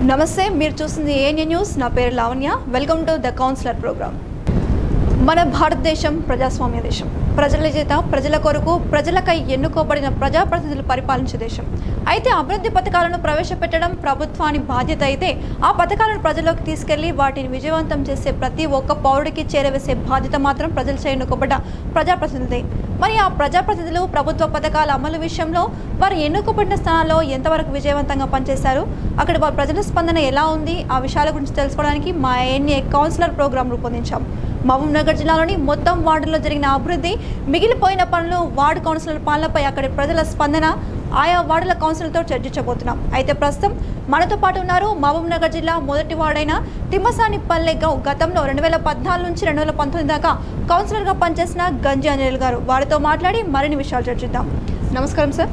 నమస్తే మీరు చూస్తుంది ఏఎన్ఏ న్యూస్ నా పేరు Lavanya welcome to the councillor programme మన భారతదేశం ప్రజాస్వామ్య దేశం ప్రజల చేత ప్రజల కొరకు ప్రజలకై ఎన్నుకోబడిన ప్రజాప్రతినిధులు పరిపాలించే దేశం అయితే అభివృద్ధి పథకాలను ప్రవేశపెట్టడం ప్రభుత్వాని బాధ్యత అయితే ఆ పథకాలను ప్రజల్లోకి తీసుకెళ్లి వాటిని విజయవంతం చేసే ప్రతి ఒక్క పౌరుడికి చేరవేసే బాధ్యత మాత్రం ప్రజలచే ఎన్నుకోబడ్డ ప్రజాప్రతినిధి మరి ఆ ప్రజాప్రతినిధులు ప్రభుత్వ పథకాల అమలు విషయంలో వారు ఎన్నుకోబడిన స్థానాల్లో ఎంతవరకు విజయవంతంగా పనిచేశారు అక్కడ వారి ప్రజల స్పందన ఎలా ఉంది ఆ విషయాల గురించి తెలుసుకోవడానికి మా ఎన్ఏ కౌన్సిలర్ ప్రోగ్రాం రూపొందించాం మహబూబ్ నగర్ జిల్లాలోని మొత్తం వార్డుల్లో జరిగిన అభివృద్ధి మిగిలిపోయిన పనులు వార్డు కౌన్సిలర్ పాలనపై అక్కడి ప్రజల స్పందన ఆయా వార్డుల కౌన్సిలర్తో చర్చించబోతున్నాం అయితే ప్రస్తుతం మనతో పాటు ఉన్నారు మహబూబ్ నగర్ జిల్లా మొదటి వార్డైన తిమ్మసానిపల్లె గౌ గతంలో రెండు వేల పద్నాలుగు నుంచి రెండు వేల పంతొమ్మిది దాకా కౌన్సిలర్గా పనిచేసిన గంజి అంజనేయులు గారు వారితో మాట్లాడి మరిన్ని విషయాలు చర్చిద్దాం నమస్కారం సార్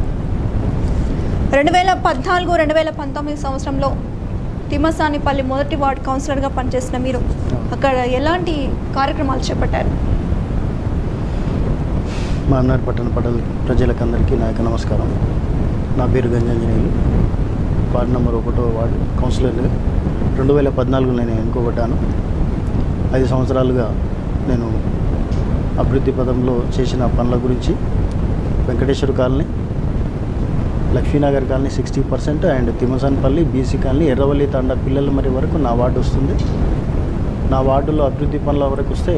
రెండు వేల పద్నాలుగు రెండు వేల పంతొమ్మిది సంవత్సరంలో తిమ్మసానిపల్లి మొదటి వార్డు కౌన్సిలర్గా పనిచేసిన మీరు అక్కడ ఎలాంటి కార్యక్రమాలు చేపట్టారు మా అన్నారు పట్టణ పట్టణ ప్రజలకందరికీ నా యొక్క నమస్కారం నా పేరు గంజాంజనేయులు వార్డు నెంబర్ ఒకటో వార్డు కౌన్సిలర్గా రెండు వేల పద్నాలుగులో నేను ఎన్నుకోబడ్డాను ఐదు సంవత్సరాలుగా నేను అభివృద్ధి పదంలో చేసిన పనుల గురించి Venkateswara colony Lakshminagar colony sixty percent and Thimmasanpalli BC colony Erravalli తండా పిల్లల మరి వరకు నా వార్డు వస్తుంది నా వార్డులో అభివృద్ధి పనుల వరకు వస్తే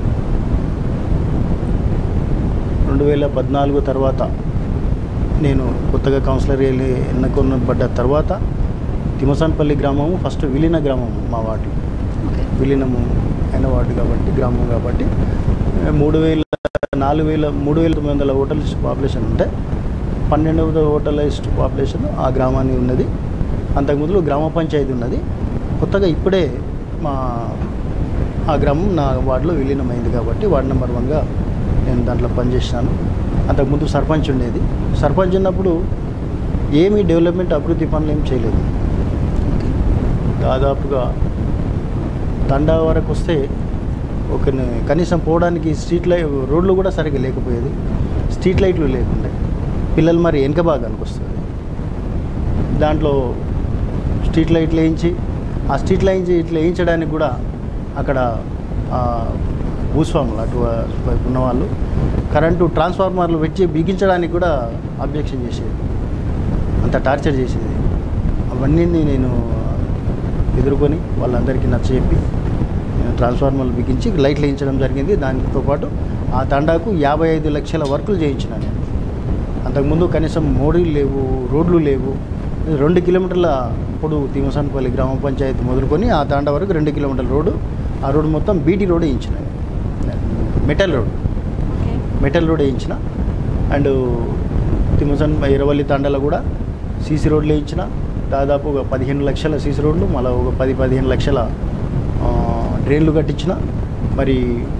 రెండు వేల పద్నాలుగు తర్వాత నేను కొత్తగా కౌన్సిలర్ వెళ్ళి ఎన్నుకొనబడ్డ తర్వాత తిమసాన్పల్లి గ్రామము ఫస్ట్ విలీన గ్రామము మా వార్డు ఓకే విలీనము అయిన వార్డు కాబట్టి గ్రామం కాబట్టి ఏ, మూడు వేల నాలుగు వేల మూడు వేల తొమ్మిది వందల ఓటర్ల పాపులేషన్ ఉంటే పన్నెండు వందల ఓటర్ల పాపులేషన్ ఆ గ్రామానికి ఉన్నది అంతకుముందు గ్రామ పంచాయతీ ఉన్నది కొత్తగా ఇప్పుడే మా ఆ గ్రామం నా వార్డులో విలీనమైంది కాబట్టి వార్డు నెంబర్ వన్గా నేను దాంట్లో పనిచేసినాను అంతకుముందు సర్పంచ్ ఉండేది సర్పంచ్ ఉన్నప్పుడు ఏమీ డెవలప్మెంట్ అభివృద్ధి పనులు ఏం చేయలేదు దాదాపుగా తండా వరకు వస్తే ఒక న- కనీసం పోవడానికి స్ట్రీట్ లైట్ రోడ్లు కూడా సరిగ్గా లేకపోయేది స్ట్రీట్ లైట్లు లేకుండే పిల్లలు మరి వెనక భాగానికి వస్తుంది దాంట్లో స్ట్రీట్ లైట్లు వేయించి ఆ స్ట్రీట్ లైన్ ఇట్లా వేయించడానికి కూడా అక్కడ ఆ, భూస్వాములు అటు వైపు ఉన్నవాళ్ళు కరెంటు ట్రాన్స్ఫార్మర్లు పెట్టి బిగించడానికి కూడా అబ్జెక్షన్ చేసేది అంత టార్చర్ చేసేది అవన్నీ నేను ఎదుర్కొని వాళ్ళందరికీ నచ్చజెప్పి నేను ట్రాన్స్ఫార్మర్లు బిగించి లైట్లు వేయించడం జరిగింది దానితో పాటు ఆ తండాకు యాభై ఐదు లక్షల వర్కులు చేయించిన నేను అంతకుముందు కనీసం మోడీలు లేవు రోడ్లు లేవు రెండు కిలోమీటర్ల పొడవు తిమసానపల్లి గ్రామ పంచాయతీ మొదలుకొని ఆ తాండా వరకు రెండు కిలోమీటర్ల రోడ్డు ఆ రోడ్డు మొత్తం బీటీ రోడ్ వేయించిన metal road okay metal road వేయించిన అండ్ తిమ్మసన్ ఇరవల్లి తండలో కూడా సీసీ రోడ్లు వేయించిన దాదాపు ఒక పదిహేను లక్షల సీసీ రోడ్లు మళ్ళీ ఒక పది పదిహేను లక్షల ఆ, డ్రైన్లు కట్టించిన మరి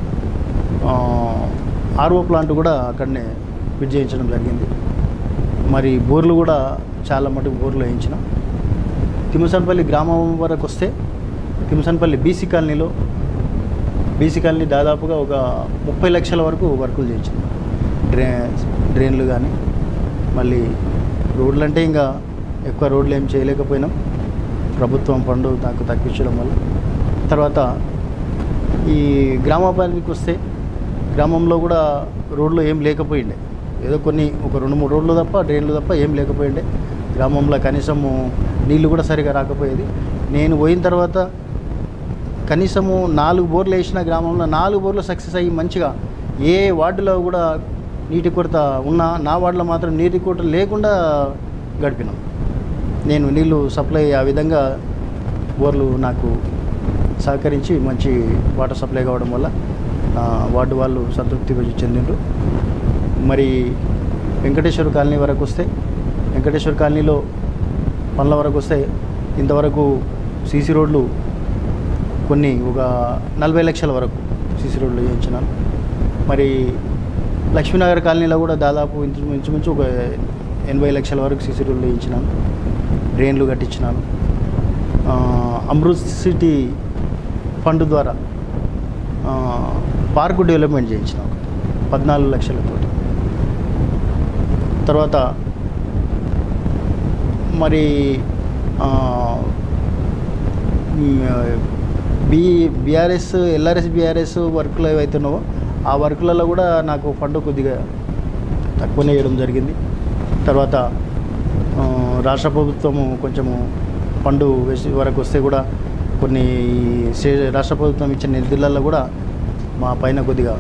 ఆర్ఓ ప్లాంట్ కూడా అక్కడనే ఫిట్ చేయించడం జరిగింది మరి బోర్లు కూడా చాలా మటుకు బోర్లు వేయించిన తిమ్మసన్పల్లి గ్రామం వరకు వస్తే తిమ్మసన్పల్లి బీసీ కాలనీలో బీసీ కాలనీ దాదాపుగా ఒక ముప్పై లక్షల వరకు వర్కులు చేయించింది డ్రే డ్రైన్లు కానీ మళ్ళీ రోడ్లు అంటే ఇంకా ఎక్కువ రోడ్లు ఏం చేయలేకపోయినాం ప్రభుత్వం ఫండ్ నాకు తగ్గించడం వల్ల తర్వాత ఈ గ్రామాపాలనకి వస్తే గ్రామంలో కూడా రోడ్లు ఏం లేకపోయిండే ఏదో కొన్ని ఒక రెండు మూడు రోడ్లు తప్ప డ్రైన్లు తప్ప ఏం లేకపోయిండే గ్రామంలో కనీసము నీళ్లు కూడా సరిగా రాకపోయేది నేను పోయిన తర్వాత కనీసము నాలుగు బోర్లు వేసిన గ్రామంలో నాలుగు బోర్లు సక్సెస్ అయ్యి మంచిగా ఏ వార్డులో కూడా నీటి కొరత ఉన్నా నా వార్డులో మాత్రం నీటి కొరత లేకుండా గడిపినాం నేను నీళ్లు సప్లై ఆ విధంగా బోర్లు నాకు సహకరించి మంచి వాటర్ సప్లై కావడం వల్ల ఆ, వార్డు వాళ్ళు సంతృప్తి చెందిండ్రు మరి వెంకటేశ్వర కాలనీ వరకు వస్తే వెంకటేశ్వర కాలనీలో పనుల వరకు వస్తే ఇంతవరకు సీసీ రోడ్లు కొన్ని ఒక నలభై లక్షల వరకు సీసీ రోడ్లు వేయించినాను మరి లక్ష్మీనగర్ కాలనీలో కూడా దాదాపు ఇంచు ఇంచుమించు ఒక ఎనభై లక్షల వరకు సీసీ రోడ్లు వేయించినాను డ్రైన్లు కట్టించినాను ఆ, అమృత్ సిటీ ఫండ్ ద్వారా ఆ, పార్కు డెవలప్మెంట్ చేయించినాం పద్నాలుగు లక్షలతో తర్వాత మరి ఆ, బి బీఆర్ఎస్ ఎల్ఆర్ఎస్ బీఆర్ఎస్ వర్క్లు ఏవైతే ఉన్నావో ఆ వర్క్లలో కూడా నాకు ఫండ్ కొద్దిగా తక్కువనే వేయడం జరిగింది తర్వాత ఆ, రాష్ట్ర ప్రభుత్వము కొంచెము ఫండ్ వేసి వరకు వస్తే కూడా కొన్ని స్టే- రాష్ట్ర ప్రభుత్వం ఇచ్చిన నిధులలో కూడా మా పైన కొద్దిగా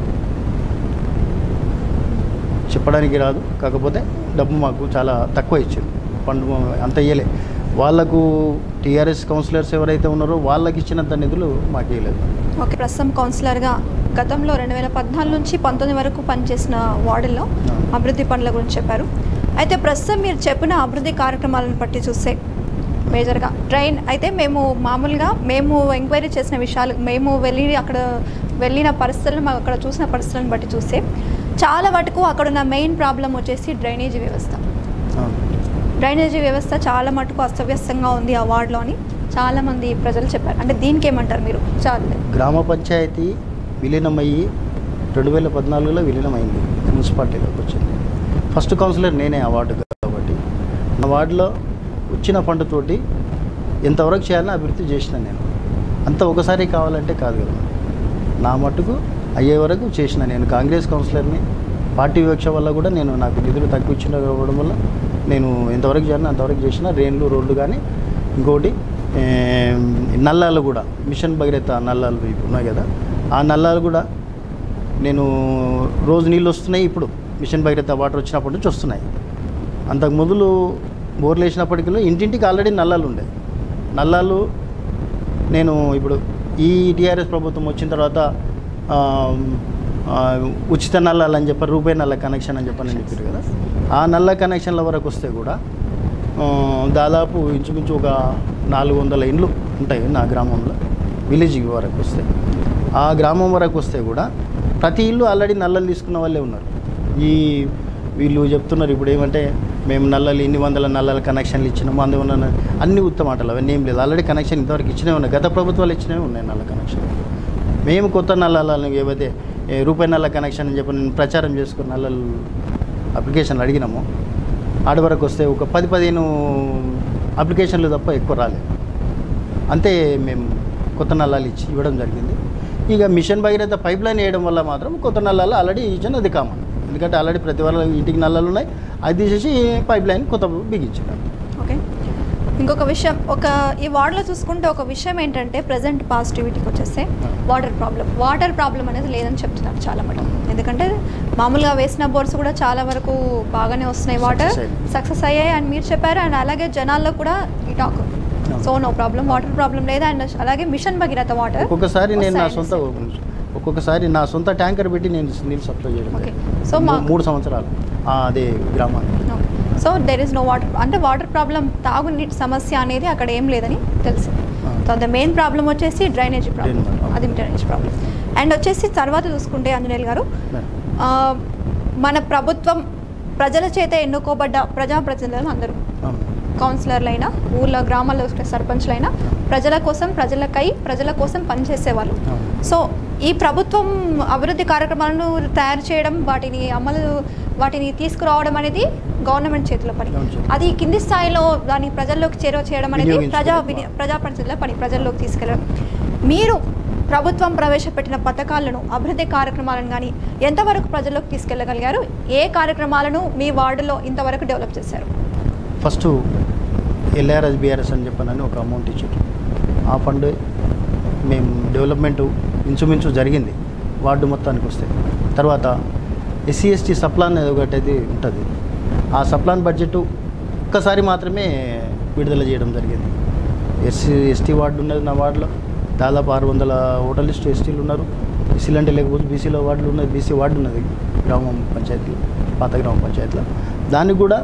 చెప్పడానికి రాదు కాకపోతే డబ్బు మాకు చాలా తక్కువ ఇచ్చారు ఫండ్ అంత ఇయ్యలే వాళ్ళకు టీఆర్ఎస్ కౌన్సిలర్స్ ఎవరైతే ఉన్నారో వాళ్ళకి ఇచ్చినంత నిధులు మాకు ఇవ్వలేదు ఓకే ప్రస్తుతం కౌన్సిలర్గా గతంలో రెండు వేల పద్నాలుగు నుంచి పంతొమ్మిది వరకు పనిచేసిన వార్డుల్లో అభివృద్ధి పనుల గురించి చెప్పారు అయితే ప్రస్తుతం మీరు చెప్పిన అభివృద్ధి కార్యక్రమాలను బట్టి చూస్తే మేజర్గా ట్రైన్ అయితే మేము మామూలుగా మేము ఎంక్వైరీ చేసిన విషయాలు మేము వెళ్ళి అక్కడ వెళ్ళిన పరిస్థితులను మాకు అక్కడ చూసిన పరిస్థితులను బట్టి చూస్తే చాలా మటుకు అక్కడ ఉన్న మెయిన్ ప్రాబ్లం వచ్చేసి డ్రైనేజీ వ్యవస్థ అవును. డ్రైనేజీ వ్యవస్థ చాలా మటుకు అస్తవ్యస్తంగా ఉంది ఆ వార్డులోని చాలామంది ప్రజలు చెప్పారు అంటే దీనికి ఏమంటారు మీరు చాలా గ్రామ పంచాయతీ విలీనమయ్యి రెండు వేల పద్నాలుగులో విలీనమైంది మున్సిపాలిటీలోకి వచ్చింది ఫస్ట్ కౌన్సిలర్ నేనే ఆ వార్డు కాబట్టి నా వార్డులో వచ్చిన ఫండ్ తోటి ఎంతవరకు చేయాలని అభివృద్ధి చేసిన నేను అంత ఒకసారి కావాలంటే కాదు కదా నా మట్టుకు అయ్యే వరకు చేసిన నేను కాంగ్రెస్ కౌన్సిలర్ని పార్టీ వివక్ష వల్ల కూడా నేను నాకు నిధులు తక్కువ ఇచ్చిన ఇవ్వడం వల్ల నేను ఎంతవరకు చేయాలని అంతవరకు చేసిన రేన్లు రోడ్లు కానీ ఇంకోటి ఏం, నల్లాలు కూడా మిషన్ భగీరథ నల్లాలు ఇవి ఉన్నాయి కదా ఆ నల్లాలు కూడా నేను రోజు నీళ్ళు వస్తున్నాయి ఇప్పుడు మిషన్ భగీరథ వాటర్ వచ్చినప్పటి నుంచి వస్తున్నాయి అంతకు మొదలు బోర్లు వేసినప్పటికీ ఇంటింటికి ఆల్రెడీ నల్లాలు ఉండే నల్లాలు నేను ఇప్పుడు ఈ టీఆర్ఎస్ ప్రభుత్వం వచ్చిన తర్వాత ఆ, ఆ, ఉచిత నల్లాలు అని చెప్పి రూపాయి నల్ల కనెక్షన్ అని చెప్పని చెప్పారు కదా ఆ నల్ల కనెక్షన్ల వరకు వస్తే కూడా ఆ, దాదాపు ఇంచుమించు ఒక నాలుగు వందల ఇండ్లు ఉంటాయి నా గ్రామంలో విలేజ్ వరకు వస్తే ఆ గ్రామం వరకు వస్తే కూడా ప్రతి ఇల్లు ఆల్రెడీ నల్లలు తీసుకున్న వాళ్ళే ఉన్నారు ఈ వీళ్ళు చెప్తున్నారు ఇప్పుడు ఏమంటే మేము నల్లలు ఇన్ని వందల నల్లల కనెక్షన్లు ఇచ్చినాము అందువల్ల అన్ని ఉత్తమ మాటలు అవన్నీ ఏం లేదు ఆల్రెడీ కనెక్షన్ ఇంతవరకు ఇచ్చినవి ఉన్నాయి గత ప్రభుత్వాలు ఇచ్చినవి ఉన్నాయి నల్ల కనెక్షన్ మేము కొత్త నల్లాలను ఏవైతే ఏ, రూపాయి నల్ల కనెక్షన్ అని చెప్పి నేను ప్రచారం చేసుకుని నల్లలు అప్లికేషన్లు అడిగినాము ఆడ వరకు వస్తే ఒక పది పదిహేను అప్లికేషన్లు తప్ప ఎక్కువ రాలేదు అంతే మేము కొత్త నల్లాలు ఇచ్చి ఇవ్వడం జరిగింది ఇక మిషన్ భగీరథ పైప్ లైన్ వేయడం వల్ల మాత్రం కొత్త నల్లాలు ఆల్రెడీ ఇచ్చిన అది కామన్ ఎందుకంటే ఆల్రెడీ ప్రతి వాళ్ళ ఇంటికి నల్లాలు ఉన్నాయి అది తీసేసి పైప్ లైన్ కొత్త బిగించారు ఓకే ఇంకొక విషయం ఒక ఈ వార్డులో చూసుకుంటే ఒక విషయం ఏంటంటే ప్రజెంట్ పాజిటివిటీకి వచ్చేస్తే వాటర్ ప్రాబ్లం వాటర్ ప్రాబ్లం అనేది లేదని చెప్తున్నారు చాలా మటుకు ఎందుకంటే మామూలుగా వేసిన బోర్స్ కూడా చాలా వరకు బాగానే వస్తున్నాయి వాటర్ Success అయ్యింది. సక్సెస్ అయ్యాయి అండ్ మీరు చెప్పారు అండ్ అలాగే జనాల్లో కూడా ఈ talk so no problem water problem లేదు అండ్ అలాగే మిషన్ భగీరథ వాటర్ ఒక్కొక్కసారి నేను నా సొంత ఒక్కొక్కసారి నా సొంత ట్యాంకర్ పెట్టి నేను నీళ్ళు సప్లై చేయడం Okay. జరిగింది. So మా- మూ- మూడు సంవత్సరాలు ఆ, అదే గ్రామానికి so there is no water అంటే వాటర్ ప్రాబ్లం తాగునీటి సమస్య అనేది అక్కడ ఏం లేదని తెలుసు Ah. So the main problem వచ్చేసి డ్రైనేజీ ప్రాబ్లం Drain problem. అది డ్రైనేజ్ ప్రాబ్లం అండ్ వచ్చేసి తర్వాత చూసుకుంటే ఆంజనేయులు గారు ఆ, మన ప్రభుత్వం ప్రజల చేత ఎన్నుకోబడ్డ ప్రజాప్రతినిధులు అందరూ అవును. కౌన్సిలర్లైనా ఊళ్ళో గ్రామాల్లో సర్పంచ్లైనా ప్రజల కోసం ప్రజలకై ప్రజల కోసం పనిచేసేవాళ్ళు అవును. సో ఈ ప్రభుత్వం అభివృద్ధి కార్యక్రమాలను తయారు చేయడం వాటిని అమలు వాటిని తీసుకురావడం అనేది గవర్నమెంట్ చేతిలో పని అవును సార్. అది కింది స్థాయిలో దాన్ని ప్రజల్లోకి చేరువ చేయడం అనేది వినియోగించుకోవడం. ప్రజా విని- ప్రజాప్రతినిధుల పని ప్రజల్లోకి తీసుకెళ్ళడం మీరు ప్రభుత్వం ప్రవేశపెట్టిన పథకాలను అభివృద్ధి కార్యక్రమాలను కానీ ఎంతవరకు ప్రజల్లోకి తీసుకెళ్ళగలిగారు ఏ కార్యక్రమాలను మీ వార్డులో ఇంతవరకు డెవలప్ చేశారు ఫస్ట్ ఎల్ఆర్ఎస్ బీఆర్ఎస్ అని చెప్పనని ఒక అమౌంట్ ఇచ్చారు ఆ ఫండ్ మేము డెవలప్మెంట్ ఇంచుమించు జరిగింది వార్డు మొత్తానికి వస్తే తర్వాత ఎస్సీ ఎస్టీ సప్లాన్ అనేది ఒకటి అయితే ఉంటుంది ఆ సప్లాన్ బడ్జెట్ ఒక్కసారి మాత్రమే విడుదల చేయడం జరిగింది ఎస్సీ ఎస్టీ వార్డు ఉన్నది నా వార్డులో దాదాపు ఆరు వందల ఓటర్ లిస్ట్ ఎస్టీలు ఉన్నారు ఎస్సీలు అంటే లేకపోతే బీసీలో వార్డులు ఉన్నది బీసీ వార్డు ఉన్నది గ్రామం పంచాయతీలో పాత గ్రామ పంచాయతీలో దానికి కూడా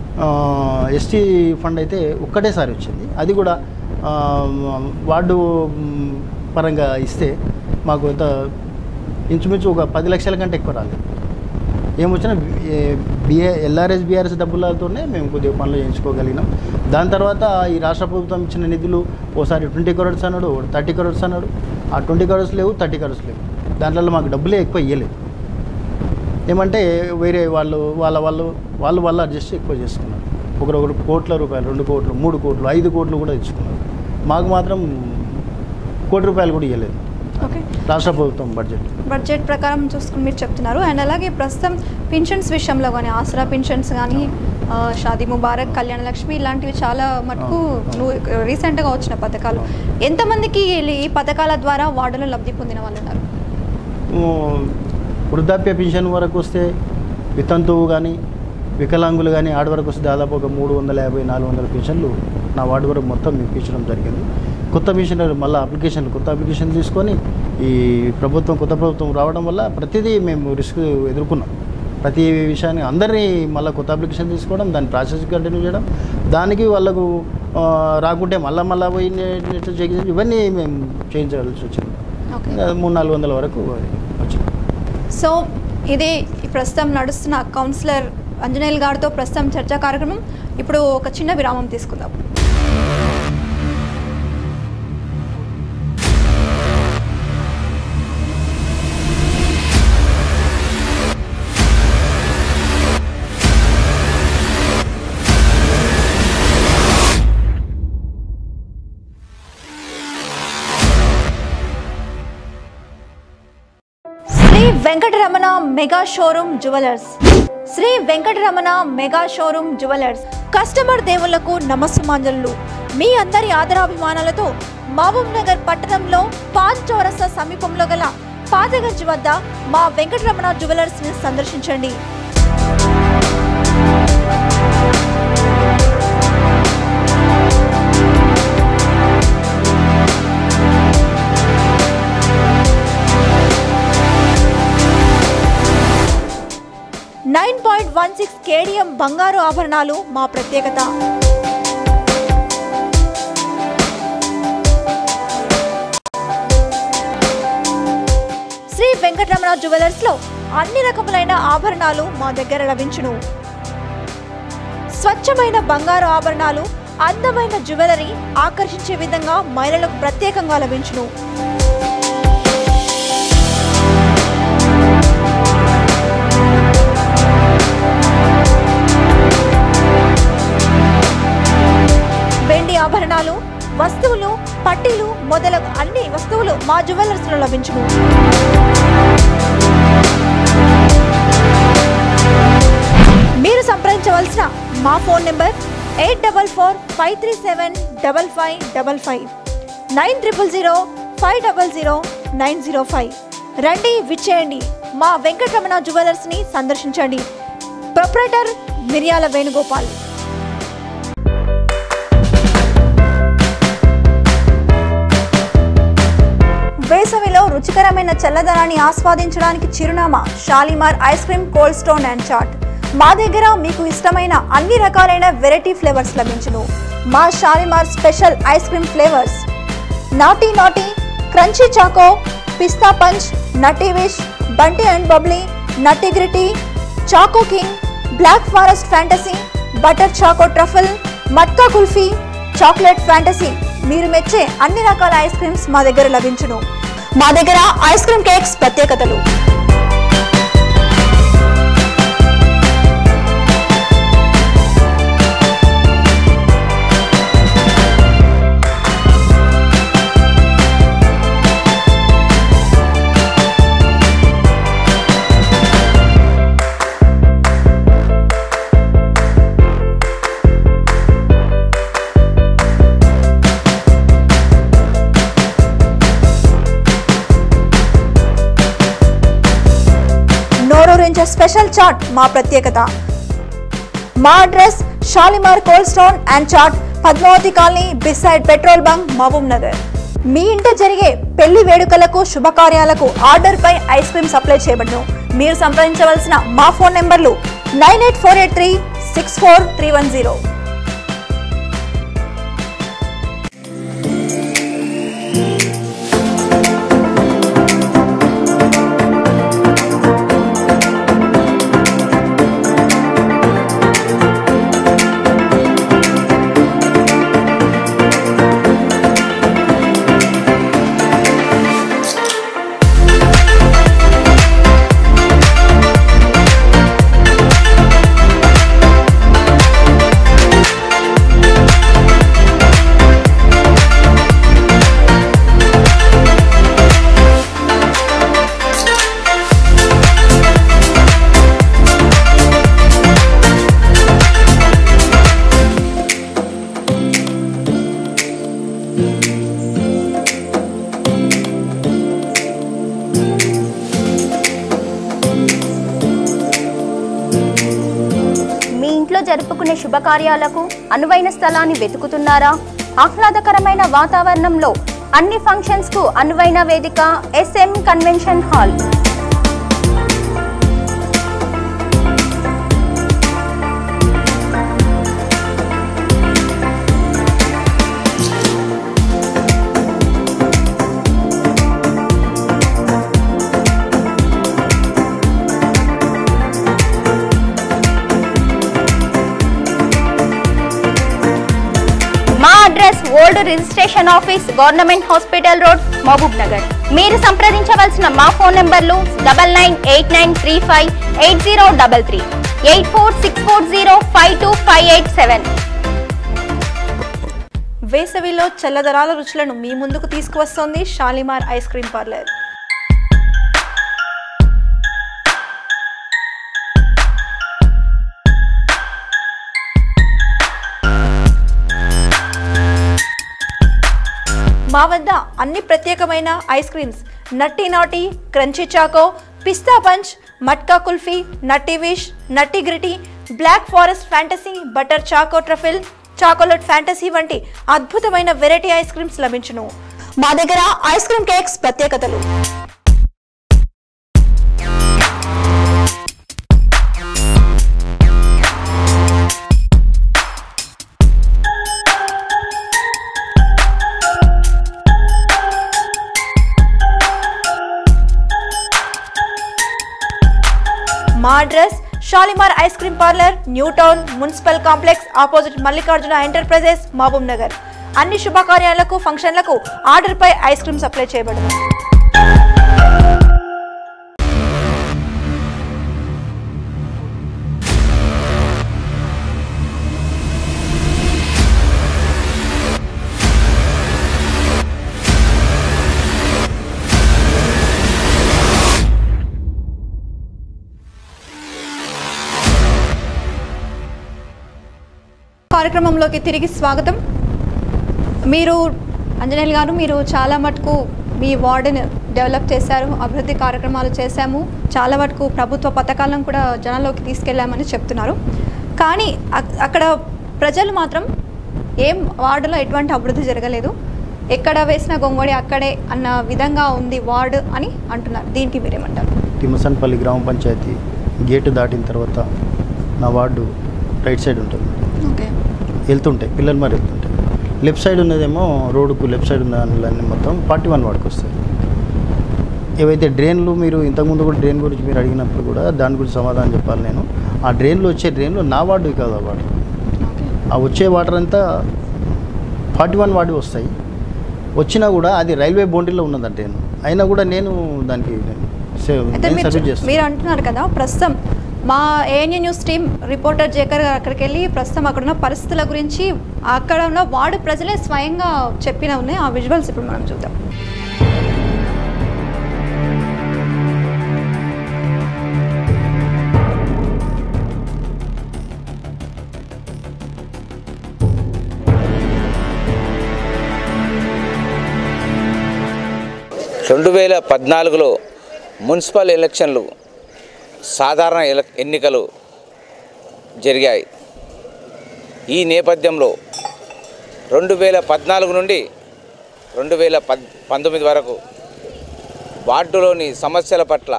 ఎస్టీ ఫండ్ అయితే ఒక్కటేసారి వచ్చింది అది కూడా ఆ, వార్డు మ్, పరంగా ఇస్తే మాకు ఎంత ఇంచుమించు ఒక పది లక్షల కంటే ఎక్కువ రాలేదు ఏమొచ్చినా బిఏ ఎల్ఆర్ఎస్ బీఆర్ఎస్ డబ్బులతోనే మేము కొద్దిగా పనులు చేయించుకోగలిగినాం దాని తర్వాత ఈ రాష్ట్ర ప్రభుత్వం ఇచ్చిన నిధులు ఓసారి ట్వంటీ కరోడ్స్ అన్నాడు థర్టీ కరోడ్స్ అన్నాడు ఆ ట్వంటీ కరోడ్స్ లేవు థర్టీ కరోడ్స్ లేవు దాంట్లో మాకు డబ్బులే ఎక్కువ ఇవ్వలేదు ఏమంటే వేరే వాళ్ళు వాళ్ళ వాళ్ళు వాళ్ళు వాళ్ళు అడ్జస్ట్ ఎక్కువ చేసుకున్నారు ఒకరొకరు కోట్ల రూపాయలు రెండు కోట్లు మూడు కోట్లు ఐదు కోట్లు కూడా తెచ్చుకున్నారు మాకు మాత్రం కోటి రూపాయలు కూడా ఇవ్వలేదు ఓకే రాష్ట్ర ప్రభుత్వం బడ్జెట్ బడ్జెట్ ప్రకారం చూసుకుని మీరు చెప్తున్నారు అండ్ అలాగే ప్రస్తుతం పెన్షన్స్ విషయంలో కానీ ఆసరా పెన్షన్స్ కానీ ఆ, షాదీ ముబారక్ కళ్యాణ లక్ష్మి ఇలాంటివి చాలా మటుకు అవును. నువ్వు రీసెంట్గా వచ్చిన పథకాలు ఎంతమందికి ఈ- ఈ పథకాల ద్వారా వార్డులో లబ్ధి పొందిన వాళ్ళు ఉన్నారు వృద్ధాప్య పెన్షన్ వరకు వస్తే వితంతువు కానీ వికలాంగులు కానీ ఆడ వరకు వస్తే దాదాపు ఒక మూడు వందల యాభై నాలుగు వందల పెన్షన్లు నా వార్డు వరకు మొత్తం ఇప్పించడం జరిగింది కొత్త మిషన్ మళ్ళీ అప్లికేషన్ కొత్త అప్లికేషన్ తీసుకొని ఈ ప్రభుత్వం కొత్త ప్రభుత్వం రావడం వల్ల ప్రతిదీ మేము రిస్క్ ఎదుర్కొన్నాం ప్రతి విషయాన్ని అందరినీ మళ్ళీ కొత్త అప్లికేషన్ తీసుకోవడం దాని ప్రాసెస్ కంటిన్యూ చేయడం దానికి వాళ్ళకు ఆ, రాకుంటే మళ్ళీ మళ్ళీ పోయి నెట్ చేయించడం ఇవన్నీ మేము చేయించాల్సి వచ్చింది ఓకే ఇంకా మూడు నాలుగు వందల వరకు వచ్చింది సో ఇది ఈ ప్రస్తుతం నడుస్తున్న కౌన్సిలర్ అంజనేయులు గారితో ప్రస్తుతం చర్చా కార్యక్రమం ఇప్పుడు ఒక చిన్న విరామం తీసుకుందాం Shri Venkataramana mega showroom jewellers Shri Venkataramana mega showroom jewellers customer దేవుళ్లకు నమస్సుమాంజలు మీ అందరి ఆదరాభిమానాలతో మహబూబ్ నగర్ పట్టణంలో పాన్ చౌరస్తా సమీపంలో గల పాతగంజ్ వద్ద మా వెంకటరమణ జ్యువెలర్స్ ని సందర్శించండి nine point one six KDM బంగారు ఆభరణాలు మా ప్రత్యేకత శ్రీ వెంకటరమణ జ్యువెలర్స్ లో అన్ని రకములైన ఆభరణాలు మా దగ్గర లభించును స్వచ్ఛమైన బంగారు ఆభరణాలు అందమైన జ్యువెలరీ ఆకర్షించే విధంగా మహిళలకు ప్రత్యేకంగా లభించును వెండి ఆభరణాలు వస్తువులు పట్టీలు మొదలగు అన్ని వస్తువులు మా జ్యువెలర్స్ లో లభించును మీరు సంప్రదించవలసిన మా phone number eight double four five three seven double five double five nine triple zero five double zero nine zero five రండి విచ్చేయండి మా వెంకటరమణ జ్యువెలర్స్ని సందర్శించండి ప్రొపరేటర్ మిరియాల వేణుగోపాల్ వేసవిలో రుచికరమైన చల్లదనాన్ని ఆస్వాదించడానికి చిరునామా Shalimar ice cream cold stone and chaat మా దగ్గర మీకు ఇష్టమైన అన్ని రకాలైన వెరైటీ ఫ్లేవర్స్ లభించును మా Shalimar special ice cream flavours naughty naughty crunchy choco pista punch nutty wish Bounty and bubbly nutty gritty choco king black forest fantasy butter choco truffle matka kulfi chocolate fantasy మీరు మెచ్చే అన్ని రకాల ఐస్ క్రీమ్స్ మా దగ్గర లభించును మా దగ్గర ఐస్ క్రీమ్ కేక్స్ ప్రత్యేకతలు నోరూరించే స్పెషల్ చాట్ మా ప్రత్యేకత మా address Shalimar cold stone and chaat Padmavathi colony beside petrol bunk Mahabub Nagar మీ ఇంట జరిగే పెళ్లి వేడుకలకు శుభకార్యాలకు ఆర్డర్ పై ఐస్ క్రీమ్ సప్లై చేయబడును మీరు సంప్రదించవలసిన మా ఫోన్ నెంబర్లు nine eight four eight three six four three one zero జరుపుకునే శుభకార్యాలకు అనువైన స్థలాన్ని వెతుకుతున్నారా ఆహ్లాదకరమైన వాతావరణంలో అన్ని ఫంక్షన్స్ కు అనువైన వేదిక ఎస్ఎం కన్వెన్షన్ హాల్ మా address old registration office government hospital road Mahabubnagar మీరు సంప్రదించవలసిన మా ఫోన్ నెంబర్లు double nine eight nine three five eight zero double three eight four six four zero five two five eight seven వేసవిలో చల్లదరాల రుచులను మీ ముందుకు తీసుకువస్తోంది షాలిమార్ ఐస్ క్రీమ్ పార్లర్ మా వద్ద అన్ని ప్రత్యేకమైన ice creams nutty naughty crunchy choco pista punch matka kulfi nutty wish nutty gritty black forest fantasy butter choco truffle chocolate fantasy వంటి అద్భుతమైన వెరైటీ ఐస్ క్రీమ్స్ లభించును మా దగ్గర ఐస్ క్రీమ్ కేక్స్ ప్రత్యేకతలు మా address Shalimar ice cream parlour new town municipal complex opposite Mallikarjuna enterprises Mahabubnagar అన్ని శుభకార్యాలకు ఫంక్షన్లకు ఆర్డర్పై ఐస్ క్రీమ్ సప్లై చేయబడును కార్యక్రమంలోకి తిరిగి స్వాగతం మీరు అంజనేయులు గారు మీరు చాలా మటుకు మీ వార్డుని డెవలప్ చేశారు అభివృద్ధి కార్యక్రమాలు చేశాము చాలా మటుకు ప్రభుత్వ పథకాలను కూడా జనాల్లోకి తీసుకెళ్ళామని చెప్తున్నారు కానీ అక్- అక్కడ ప్రజలు మాత్రం ఏం వార్డులో ఎటువంటి అభివృద్ధి జరగలేదు ఎక్కడ వేసిన గొంగడి అక్కడే అన్న విధంగా ఉంది వార్డు అని అంటున్నారు దీనికి మీరేమంటారు తిమ్మసన్పల్లి గ్రామ పంచాయతీ గేటు దాటిన తర్వాత నా వార్డు రైట్ సైడ్ ఉంటుంది ఓకే వెళ్తుంటాయి పిల్లలు మరి వెళ్తుంటాయి లెఫ్ట్ సైడ్ ఉన్నదేమో రోడ్డుకు లెఫ్ట్ సైడ్ ఉన్న దానిలన్నీ మొత్తం ఫార్టీ వన్ వార్డుకి వస్తాయి ఏవైతే డ్రైన్లు మీరు ఇంతకుముందు కూడా డ్రైన్ గురించి మీరు అడిగినప్పుడు కూడా దాని గురించి సమాధానం చెప్పాలి నేను ఆ డ్రైన్లో వచ్చే డ్రైన్లు నా వార్డు కాదు ఆ వార్డు ఓకే ఆ వచ్చే వాటర్ అంతా ఫార్టీ వన్ వార్డు వస్తాయి వచ్చినా కూడా అది రైల్వే బౌండరీలో ఉన్నది ఆ డ్రైన్ అయినా కూడా నేను దానికి సే- అయితే నేను మీరు సర్వీస్ చె- చేస్తాను మీరు అంటున్నారు కదా ప్రస్తుతం మా ఏఎన్యూ న్యూస్ టీమ్ రిపోర్టర్ జేకర్ గారు అక్కడికి వెళ్ళి ప్రస్తుతం అక్కడ ఉన్న పరిస్థితుల గురించి అక్కడ ఉన్న వార్డు ప్రజలే స్వయంగా చెప్పిన ఉన్నాయి ఆ విజువల్స్ ఇప్పుడు మనం చూద్దాం రెండు వేల పద్నాలుగులో మున్సిపల్ ఎలక్షన్లు సాధారణ ఎల ఎన్నికలు జరిగాయి ఈ నేపథ్యంలో రెండు వేల పద్నాలుగు నుండి రెండు వేల పద్ పంతొమ్మిది వరకు వార్డులోని సమస్యల పట్ల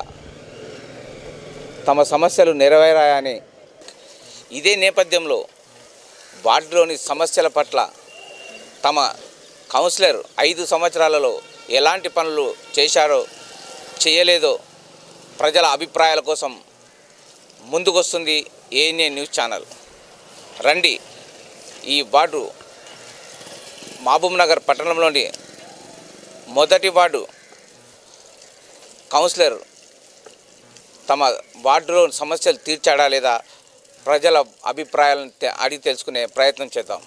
తమ సమస్యలు నెరవేరాయని ఇదే నేపథ్యంలో వార్డులోని సమస్యల పట్ల తమ కౌన్సిలర్ ఐదు సంవత్సరాలలో ఎలాంటి పనులు చేశారో చేయలేదో ప్రజల అభిప్రాయాల కోసం ముందుకొస్తుంది ఏఎన్ఏ న్యూస్ ఛానల్ రండి ఈ వార్డు మహబూబ్ నగర్ పట్టణంలోని మొదటి వార్డు కౌన్సిలర్ తమ వార్డులో సమస్యలు తీర్చాడా లేదా ప్రజల అభిప్రాయాలను తె- అడిగి తెలుసుకునే ప్రయత్నం చేద్దాం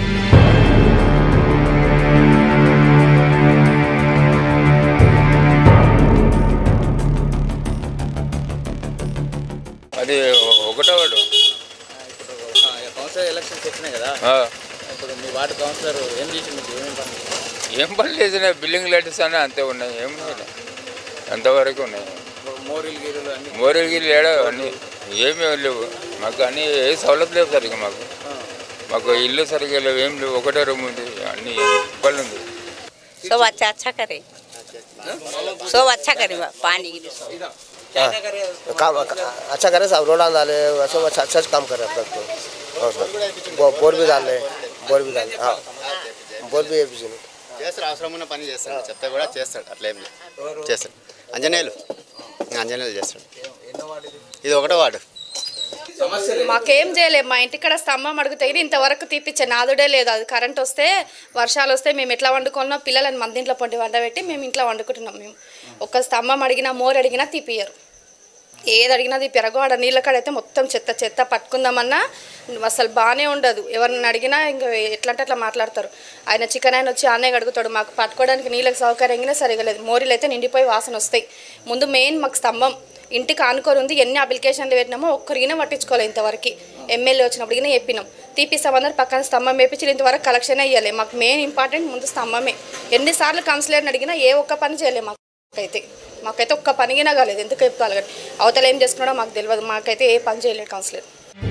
అది ఒకటో వాడు ఇప్పుడు కౌన్సిలర్ ఎలక్షన్స్ వచ్చినాయి కదా ఆ, ఇప్పుడు మీ వార్డు కౌన్సిలర్ ఏం చేసి మీకు ఏమేమి పని ఏం పని లేదు బిల్డింగ్ లైట్స్ అని అంతే ఉన్నాయి ఏం లేదు అంతవరకు ఉన్నాయి మోరీలు గీరులు అన్ని మోరీలు గిరి లేడా అన్నీ ఏమీ లేవు మాకు అన్ని ఏ సవలతు లేవు సరిగ్గా మాకు మాకు ఇల్లు సరిగ్గా లేవు ఏం లేవు ఒకటే రూమ్ ఉంది అన్ని ఇబ్బంది ఉంది सब अच्छा अच्छा करे सब अच्छा करे बा, पानी के लिए सब। काम अच्छा करे सब रोड डाले सब अच्छा अच्छा काम करे अब तक तो हाँ सर बो- बोर भी डाल रहे बोर भी डाल हाँ बोर भी है बीच में చేస్తాడు అవసరం ఉన్న పని చేస్తాడు చెప్తే కూడా చేస్తాడు అట్లా ఏం లేదు చేస్తాడు అంజనేయులు అంజనేయులు చేస్తాడు ఇది ఒకటో వాడు మాకేం చేయలేదు మా ఇంటికాడ స్తంభం అడుగుతే ఇంతవరకు తీపిచ్చే నాదుడే లేదు అది కరెంట్ వస్తే వర్షాలు వస్తే మేము ఎట్లా వండుకున్నాం పిల్లలని మంది ఇంట్లో పొంటి వండబెట్టి మేము ఇంట్లో వండుకుంటున్నాం మేము ఒక స్తంభం అడిగినా మోరు అడిగినా తీపియ్యరు ఏది అడిగినా తీపియరు ఆడ నీళ్ళ కాడ అయితే మొత్తం చెత్త చెత్త పట్టుకుందామన్నా అసలు బాగానే ఉండదు ఎవరిని అడిగినా ఇంకా ఎట్లా అంటే అట్లా మాట్లాడతారు ఆయన చికెన్ ఆయన వచ్చి ఆనే అడుగుతాడు మాకు పట్టుకోవడానికి నీళ్ళకి సౌకర్యంగానే సరిగా లేదు మోరీలు అయితే నిండిపోయి వాసన వస్తాయి ముందు మెయిన్ మాకు స్తంభం ఇంటికి ఆనుకొని ఉంది ఎన్ని అప్లికేషన్లు పెట్టినామో ఒక్కరిగినా పట్టించుకోలేదు ఇంతవరకు ఎమ్మెల్యే వచ్చినప్పటికైనా చెప్పినాం తీపిస్తామన్నారు పక్కన స్తంభం వేపించి ఇంతవరకు కలెక్షన్ అయ్యాలి మాకు మెయిన్ ఇంపార్టెంట్ ముందు స్తంభమే ఎన్నిసార్లు కౌన్సిలర్ని అడిగినా ఏ ఒక్క పని చేయలేదు మాకైతే మాకైతే ఒక్క పనిగినా కాలేదు ఎందుకు చెప్పుకోవాలి కానీ అవతల ఏం చేసుకున్నాడో మాకు తెలియదు మాకైతే ఏ పని చేయలేదు కౌన్సిలర్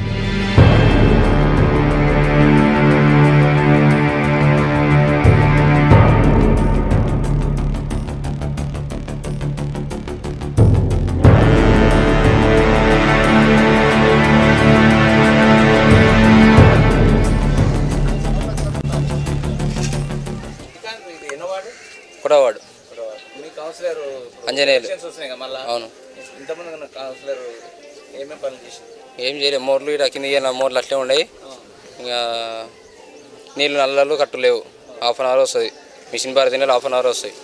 కుడవాడు మీ కౌన్సిలర్ అంజనేయులు. ఎలక్షన్స్ వస్తున్నాయి కదా మళ్ళా అవును ఇంతమంది ఉన్న కౌన్సిలర్ ఏమేమి పనులు చేసింది ఏం చేయలేదు మోర్లు ఇక్కడ కింద ఇయ్యాల మోర్లు అట్లే ఉండయి ఇంకా నీళ్ళు నల్లలు కట్టు లేవు హాఫ్ అన్ అవర్ వస్తుంది మిషన్ భారతి నీళ్ళు హాఫ్ అన్ అవర్ వస్తాయి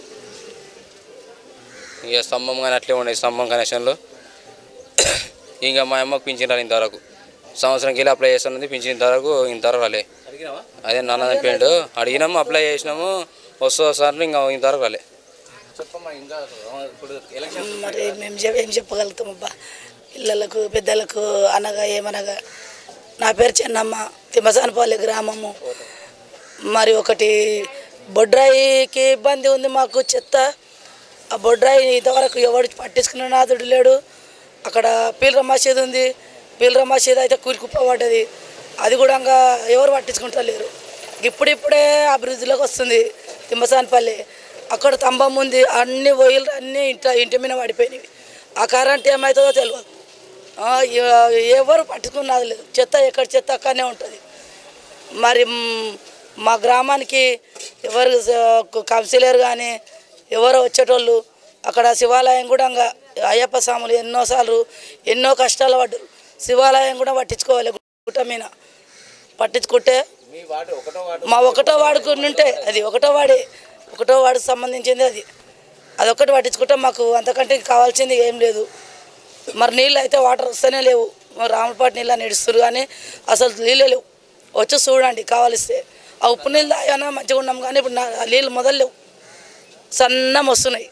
ఇక స్తంభం కానీ అట్లే ఉన్నాయి స్తంభం కనెక్షన్లు ఇంకా మా అమ్మకు పింఛన్ రాలి ఇంతవరకు సంవత్సరంకి వెళ్ళి అప్లై చేస్తున్నది పింఛన్ ఇంతవరకు ఇంతవరకు రాలే అడిగినావా అదే నాన్న చనిపోయిండు అడిగినాము అప్లై చేసినాము వస్తూ వస్తారు ఇంకా ఇంతవరకు రాలే చెప్పమ్మా ఇంకా ఇప్పుడు ఎలక్షన్ మరి మేము చెప్ ఏం చెప్పగలుగుతాం అబ్బా పిల్లలకు పెద్దలకు అనగా ఏమనగా నా పేరు చెన్నమ్మ తిమ్మసానపల్లి గ్రామము మరి ఒకటి బొడ్రాయికి ఇబ్బంది ఉంది మాకు చెత్త ఆ బొడ్రాయి ఇంతవరకు ఎవడు పట్టించుకున్న నాదుడు లేడు అక్కడ పీలర మసీద్ ఉంది పీలర మసీద్ అయితే కూలికుప్పబడ్డది అది కూడా ఇంకా ఎవరు పట్టించుకుంటలేరు ఇప్పుడిప్పుడే అభివృద్ధిలోకి వస్తుంది తిమ్మసానపల్లి అక్కడ స్తంభం ఉంది అన్ని ఒయిలు అన్నీ ఇంట ఇంటి మీద పడిపోయినాయి ఆ కరెంట్ ఏమవుతుందో తెలియదు ఆ, ఎ- ఎవరు పట్టుకున్నది లేదు చెత్త ఎక్కడ చెత్త అక్కడనే ఉంటుంది మరి మ్, మా గ్రామానికి ఎవరు స- కౌన్సిలర్ కానీ ఎవరో వచ్చేటోళ్ళు అక్కడ శివాలయం కూడా ఇంకా అయ్యప్ప స్వాములు ఎన్నోసార్లు ఎన్నో కష్టాలు పడ్డారు శివాలయం కూడా పట్టించుకోవాలి గుట్ట మీద పట్టించుకుంటే మీ వార్డు ఒకటో వార్డు మా ఒకటో వాడుకు ఉంటే అది ఒకటో వాడే ఒకటో వాడికి సంబంధించింది అది అదొక్కటి పట్టించుకుంటే మాకు అంతకంటే కావాల్సింది ఏం లేదు మరి నీళ్ళు అయితే వాటర్ వస్తూనే లేవు మరి రాములపాటి నీళ్ళు నడుస్తారు కానీ అసలు నీళ్ళే లేవు వచ్చి చూడండి కావాలిస్తే ఆ ఉప్పు నీళ్ళు తాగానా మంచిగా ఉన్నాం కానీ ఇప్పుడు నా- ఆ నీళ్ళు మొదలు లేవు సన్నం వస్తున్నాయి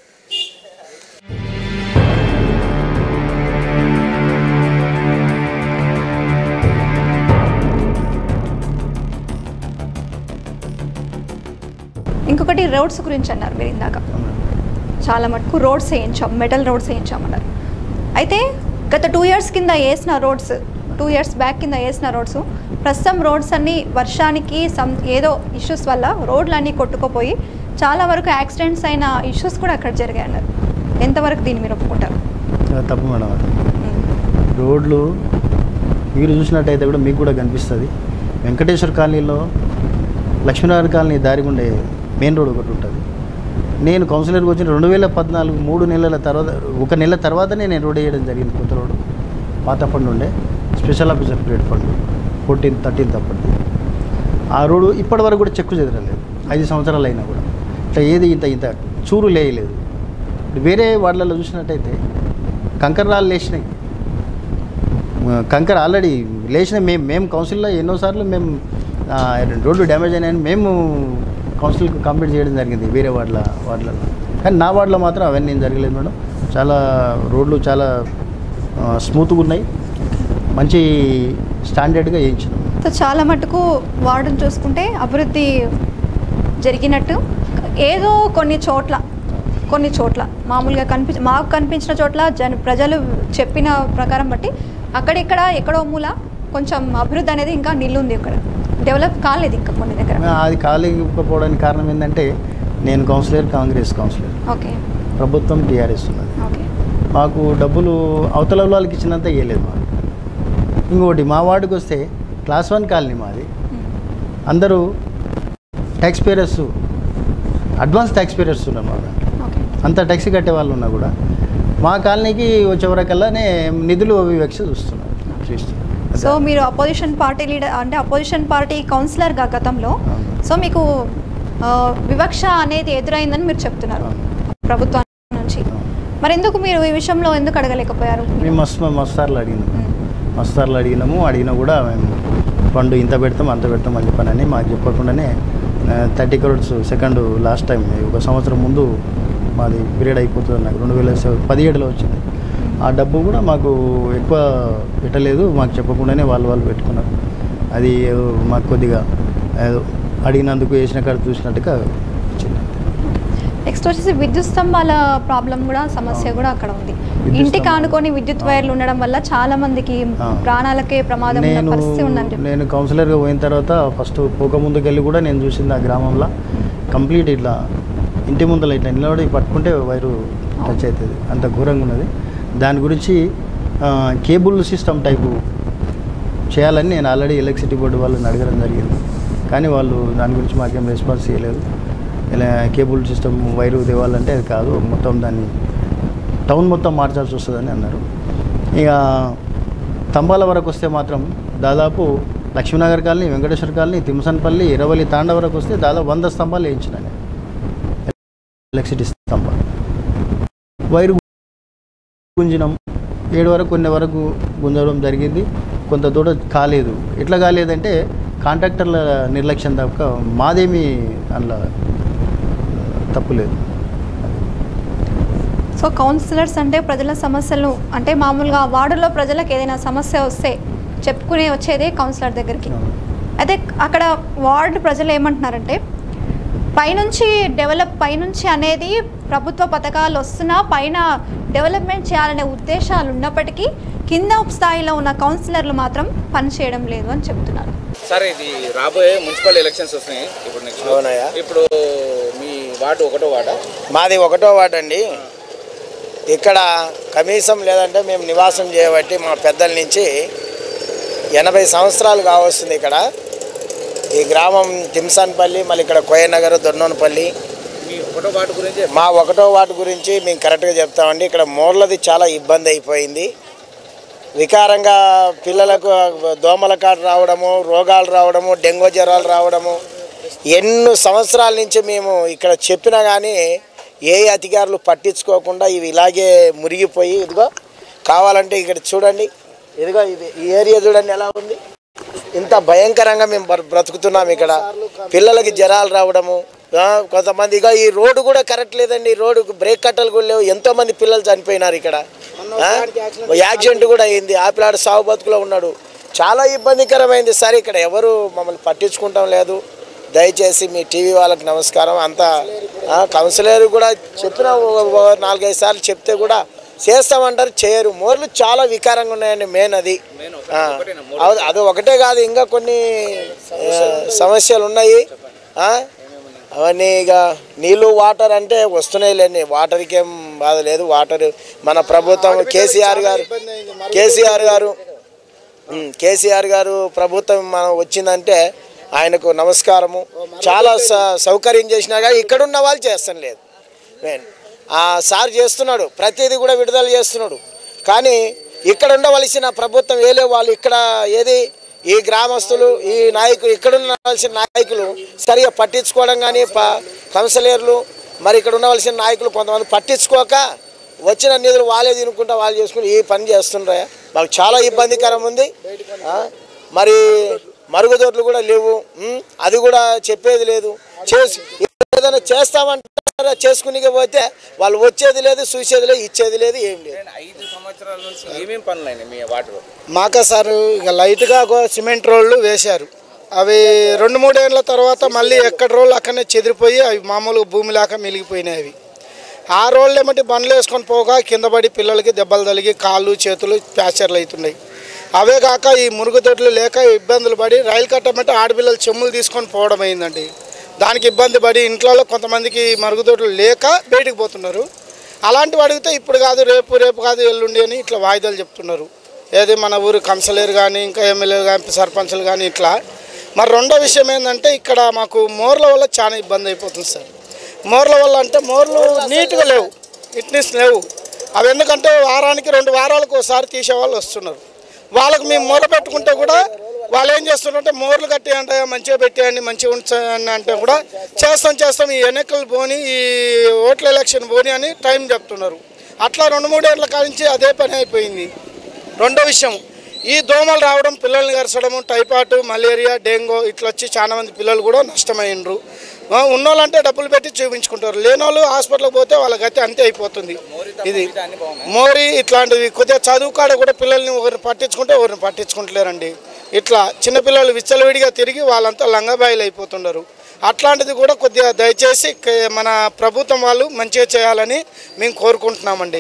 ఇంకొకటి రోడ్స్ గురించి అన్నారు మీరు ఇందాక చాలా మటుకు రోడ్స్ వేయించాం మెటల్ రోడ్స్ వేయించామన్నారు అయితే గత టూ ఇయర్స్ కింద వేసిన రోడ్స్ టూ ఇయర్స్ బ్యాక్ కింద వేసిన రోడ్స్ ప్రస్తుతం రోడ్స్ అన్నీ వర్షానికి సమ్ ఏదో ఇష్యూస్ వల్ల రోడ్లు అన్నీ కొట్టుకుపోయి చాలా వరకు యాక్సిడెంట్స్ అయిన ఇష్యూస్ కూడా అక్కడ జరిగాయి అన్నారు ఎంతవరకు దీన్ని మీరు ఒప్పుకుంటారు తప్పు మేడం అది రోడ్లు మీరు చూసినట్టయితే కూడా మీకు కూడా కనిపిస్తుంది వెంకటేశ్వర కాలనీలో లక్ష్మీనారాయణ కాలనీ దారి ఉండే మెయిన్ రోడ్ ఒకటి ఉంటుంది నేను కౌన్సిలర్కి వచ్చిన రెండు వేల పద్నాలుగు మూడు నెలల తర్వాత ఒక నెల తర్వాతనే నేను రోడ్ వేయడం జరిగింది కొత్త రోడ్డు పాత ఫండ్ ఉండే స్పెషల్ ఆఫీసర్ ప్లేట్ ఫండ్ ఫోర్టీన్ థర్టీన్త్ అప్పటిది ఆ రోడ్డు ఇప్పటి వరకు కూడా చెక్కు చెదరలేదు ఐదు సంవత్సరాలు అయినా కూడా ఇట్లా ఏది ఇంత ఇంత చూరు లేయలేదు ఇప్పుడు వేరే వార్డులలో చూసినట్టయితే కంకర రాళ్ళు లేచినాయి ఆ, కంకర ఆల్రెడీ లేచిన మేము మేము కౌన్సిల్లో ఎన్నోసార్లు మేము ఆ, రోడ్లు డ్యామేజ్ అయినాయని మేము కౌన్సిల్కి కంప్లీట్ చేయడం జరిగింది వేరే వార్డుల వార్డులలో కానీ నా వార్డులో మాత్రం అవన్నీ ఏం జరగలేదు మేడం చాలా రోడ్లు చాలా ఆ, స్మూత్గా ఉన్నాయి మంచి స్టాండర్డ్గా వేయించినాం సో చాలా మటుకు వార్డును చూసుకుంటే అభివృద్ధి జరిగినట్టు ఏదో కొన్ని చోట్ల కొన్ని చోట్ల మామూలుగా కనిపి మాకు కనిపించిన చోట్ల జన ప్రజలు చెప్పిన ప్రకారం బట్టి అక్కడిక్కడ ఎక్కడో మూల కొంచెం అభివృద్ధి అనేది ఇంకా నిల్లుంది ఇక్కడ డెవలప్ కాలేదు ఇంకా కొన్ని దగ్గర అది కాలేకపోవడానికి కారణం ఏంటంటే నేను కౌన్సిలర్ కాంగ్రెస్ కౌన్సిలర్ ఓకే ప్రభుత్వం టీఆర్ఎస్ ఉన్నది ఓకే మాకు డబ్బులు అవతల వాళ్ళకి ఇచ్చినంత ఇవ్వలేదు మాకు ఇంకోటి మా వార్డుకి వస్తే క్లాస్ వన్ కాలనీ మాది అందరూ tax payers advance tax payers ఉన్నారు మా దాంట్లో అంత ట్యాక్సీ కట్టే వాళ్ళు ఉన్నా కూడా మా కాలనీకి వచ్చేవరకల్లానే నిధులు వివక్ష చూస్తున్నారు చూస్తున్నారు సో మీరు అపోజిషన్ పార్టీ లీడర్ అంటే అపోజిషన్ పార్టీ కౌన్సిలర్గా గతంలో సో మీకు ఆ, వివక్ష అనేది ఎదురైందని మీరు చెప్తున్నారు ప్రభుత్వం నుంచి మరి ఎందుకు మీరు ఈ విషయంలో ఎందుకు అడగలేకపోయారు మేము మస్తు మస్తార్లు అడిగినాము మస్తార్లు అడిగినాము అడిగినా కూడా మేము ఫండ్ ఇంత పెడతాం అంత పెడతాం అని చెప్పానని మాకు చెప్పకుండానే thirty crores second last time ఒక సంవత్సరం ముందు మాది పీరియడ్ అయిపోతుంది నాకు రెండు వేల సెవ- పదిహేడులో వచ్చింది ఆ డబ్బు కూడా మాకు ఎక్కువ పెట్టలేదు మాకు చెప్పకుండానే వాళ్ళు వాళ్ళు పెట్టుకున్నారు అది ఏదో మాకు కొద్దిగా ఏదో అడిగినందుకు వేసిన కాడ చూసినట్టుగా వచ్చింది నెక్స్ట్ వచ్చేసి విద్యుత్ స్తంభాల ప్రాబ్లం కూడా సమస్య కూడా అక్కడ ఉంది విద్యుత్ ఇంటికి ఆనుకొని విద్యుత్ వైర్లు ఉండడం వల్ల చాలా మందికి ఆ. ప్రాణాలకే ప్రమాదం ఉన్న నేను పరిస్థితి ఉందని చెప్పి నేను కౌన్సిలర్గా పోయిన తర్వాత ఫస్ట్ పోక ముందుకెళ్ళి కూడా నేను చూసింది ఆ గ్రామంలో కంప్లీట్ ఇట్లా ఇంటి ముందర ఇట్లా నిలబడి పట్టుకుంటే వైరు టచ్ అవుతుంది అంత ఘోరంగా ఉన్నది దాని గురించి ఆ, కేబుల్ సిస్టమ్ టైపు చేయాలని నేను ఆల్రెడీ ఎలక్ట్రిసిటీ బోర్డు వాళ్ళని అడగడం జరిగింది కానీ వాళ్ళు దాని గురించి మాకేం రెస్పాన్స్ చేయలేదు ఇలా కేబుల్ సిస్టమ్ వైరు తేవాలంటే అది కాదు మొత్తం దాన్ని టౌన్ మొత్తం మార్చాల్సి వస్తుందని అన్నారు ఇక తంబాల వరకు వస్తే మాత్రం దాదాపు లక్ష్మీనగర్ కాలనీ వెంకటేశ్వర కాలనీ తిమ్మసన్పల్లి ఇరవలి తాండ వరకు వస్తే దాదాపు వంద స్తంభాలు వేయించిన నేను ఎలక్ట్రిసిటీ స్తంభాలు వైరు గుంజినం ఏడు వరకు కొన్ని వరకు గుంజడం జరిగింది కొంత దూడ కాలేదు ఎట్లా కాలేదంటే కాంట్రాక్టర్ల నిర్లక్ష్యం తప్ప మాదేమీ అందులో తప్పు లేదు సో కౌన్సిలర్స్ అంటే ప్రజల సమస్యలు అంటే మామూలుగా వార్డులో ప్రజలకు ఏదైనా సమస్య వస్తే చెప్పుకునే వచ్చేదే కౌన్సిలర్ దగ్గరికి అయితే అక్కడ వార్డు ప్రజలు ఏమంటున్నారంటే పైనుంచి డెవలప్ పైనుంచి అనేది ప్రభుత్వ పథకాలు వస్తున్నా పైన డెవలప్మెంట్ చేయాలనే ఉద్దేశాలు ఉన్నప్పటికీ కింద స్థాయిలో ఉన్న కౌన్సిలర్లు మాత్రం పనిచేయడం లేదు అని చెప్తున్నారు సరే ఇది రాబోయే మున్సిపల్ ఎలక్షన్స్ వస్తున్నాయి ఇప్పుడు నెక్స్ట్ అవునయ్యా. ఇప్పుడు మీ వార్డు ఒకటో వార్డా మాది ఒకటో వార్డు అండి ఇక్కడ కనీసం లేదంటే మేము నివాసం చేయబట్టి మా పెద్దల నుంచి ఎనభై సంవత్సరాలు కావస్తుంది ఇక్కడ ఈ గ్రామం తిమ్సాన్పల్లి మళ్ళీ ఇక్కడ కోయనగర్ దొన్నోనపల్లి మీ ఒకటో వార్డు గురించి మా ఒకటో వార్డు గురించి మేము కరెక్ట్గా చెప్తామండి ఇక్కడ మోర్లది చాలా ఇబ్బంది అయిపోయింది వికారంగా పిల్లలకు దోమల కాటు రావడము రోగాలు రావడము డెంగ్యూ జ్వరాలు రావడము ఎన్నో సంవత్సరాల నుంచి మేము ఇక్కడ చెప్పినా కానీ ఏ అధికారులు పట్టించుకోకుండా ఇవి ఇలాగే మురిగిపోయి ఇదిగో కావాలంటే ఇక్కడ చూడండి ఇదిగో ఇది ఈ ఏరియా చూడండి ఎలా ఉంది ఇంత భయంకరంగా మేము బ్ర- బ్రతుకుతున్నాం ఇక్కడ పిల్లలకి జ్వరాలు రావడము ఆ, కొంతమంది ఇక ఈ రోడ్డు కూడా కరెక్ట్ లేదండి ఈ రోడ్డు బ్రేక్ కట్టలు కూడా లేవు ఎంతో మంది పిల్లలు చనిపోయినారు ఇక్కడ ఆ? యాక్సిడెంట్ కూడా అయింది ఆ పిల్లాడు సాగు బతుకులో ఉన్నాడు చాలా ఇబ్బందికరమైంది సరే ఇక్కడ ఎవరు మమ్మల్ని పట్టించుకుంటాం లేదు దయచేసి మీ టీవీ వాళ్ళకి నమస్కారం అంతా ఆ, కౌన్సిలర్ కూడా చెప్పిన ఓ- ఓ నాలుగైదు సార్లు చెప్తే కూడా చేస్తామంటారు చేయరు మోర్లు చాలా వికారంగా ఉన్నాయండి మెయిన్ అది ఆ, అవును, అది ఒకటే కాదు ఇంకా కొన్ని ఆ, సమస్యలు ఉన్నాయి ఆ, అవన్నీ ఇక నీళ్ళు వాటర్ అంటే వస్తున్నాయి లేండి వాటర్కి ఏం బాధ లేదు వాటర్ మన ప్రభుత్వం కేసీఆర్ గారు కేసీఆర్ గారు ఉమ్, కేసీఆర్ గారు ప్రభుత్వం మనం వచ్చిందంటే ఆయనకు నమస్కారము చాలా స- సౌకర్యం చేసినా కానీ ఇక్కడున్న వాళ్ళు చేస్తాం లేదు మెయిన్ ఆ సార్ చేస్తున్నాడు ప్రతిదీ కూడా విడుదల చేస్తున్నాడు కానీ ఇక్కడ ఉండవలసిన ప్రభుత్వం ఏలే వాళ్ళు ఇక్కడ ఏది ఈ గ్రామస్తులు ఈ నాయకులు ఇక్కడ ఉండవలసిన నాయకులు సరిగా పట్టించుకోవడం కానీ ప కౌన్సిలర్లు మరి ఇక్కడ ఉండవలసిన నాయకులు కొంతమంది పట్టించుకోక వచ్చిన నిధులు వాళ్ళే తినుకుంటా వాళ్ళు చేసుకుని ఈ పని చేస్తుండ్రా మాకు చాలా ఇబ్బందికరం ఉంది ఆ? మరి మరుగుదొడ్లు కూడా లేవు ఉమ్, అది కూడా చెప్పేది లేదు చేసి ఏదైనా చేస్తామంటారా చేసుకుని పోతే వాళ్ళు వచ్చేది లేదు చూసేది లేదు ఇచ్చేది లేదు ఏం లేదు ఐదు సంవత్సరాల నుంచి ఏమేం పనులు అయినాయి మీ వార్డులో మాకా సార్ ఇక లైట్గా ఒక సిమెంట్ రోడ్లు వేశారు అవి రెండు మూడేళ్ల తర్వాత మళ్ళీ ఎక్కడ రోడ్లు అక్కడనే చెదిరిపోయి అవి మామూలుగా భూమి లేక మిలిగిపోయినాయి అవి ఆ రోడ్లు ఏమంటే బండ్లు వేసుకొని పోగా కింద పడి పిల్లలకి దెబ్బలు తగిలి కాళ్ళు చేతులు ప్యాచర్లు అవుతున్నాయి అవే కాక ఈ మురుగుదొడ్లు లేక ఇబ్బందులు పడి రైలు కట్టమంటే ఆడపిల్లలు చెమ్ములు తీసుకొని పోవడం అయిందండి దానికి ఇబ్బంది పడి ఇంట్లో కొంతమందికి మరుగుదొడ్లు లేక బయటికి పోతున్నారు అలాంటివి అడిగితే ఇప్పుడు కాదు రేపు రేపు కాదు ఎల్లుండి అని ఇట్లా వాయిదాలు చెప్తున్నారు ఏది మన ఊరు కౌన్సిలర్ కానీ ఇంకా ఎమ్మెల్యేలు కానీ సర్పంచులు కానీ ఇట్లా మరి రెండో విషయం ఏంటంటే ఇక్కడ మాకు మోర్ల వల్ల చాలా ఇబ్బంది అయిపోతుంది సార్ మోర్ల వల్ల అంటే మోర్లు నీట్గా లేవు ఫిట్నెస్ లేవు అవి ఎందుకంటే వారానికి రెండు వారాలకు ఒకసారి తీసే వాళ్ళు వస్తున్నారు వాళ్ళకు మేము మొర పెట్టుకుంటే కూడా వాళ్ళు ఏం చేస్తున్నారంటే మోర్లు కట్టేయండి మంచిగా పెట్టేయండి మంచిగా ఉంచండి అంటే కూడా చేస్తాం చేస్తాం ఈ ఎన్నికలు పోని ఈ ఓట్ల ఎలక్షన్ పోని అని టైం చెప్తున్నారు అట్లా రెండు మూడేళ్ల కాడించి అదే పని అయిపోయింది రెండో విషయం ఈ దోమలు రావడం పిల్లల్ని కరచడము టైఫాయిడ్ మలేరియా డెంగూ ఇట్లా వచ్చి చాలా మంది పిల్లలు కూడా నష్టమైనరు ఆ, ఉన్నోళ్ళంటే డబ్బులు పెట్టి చూపించుకుంటారు లేనోళ్ళు హాస్పిటల్కి పోతే వాళ్ళ గతి అంతే అయిపోతుంది ఇది మోరీ ఇట్లాంటివి కొద్దిగా చదువు కాడ కూడా పిల్లల్ని ఒకరిని పట్టించుకుంటే ఒకరిని పట్టించుకుంటలేరండి ఇట్లా చిన్నపిల్లలు విచ్చలవిడిగా తిరిగి వాళ్ళంతా లంగబాయిలు అయిపోతున్నారు అట్లాంటిది కూడా కొద్దిగా దయచేసి క- మన ప్రభుత్వం వాళ్ళు మంచిగా చేయాలని మేము కోరుకుంటున్నామండి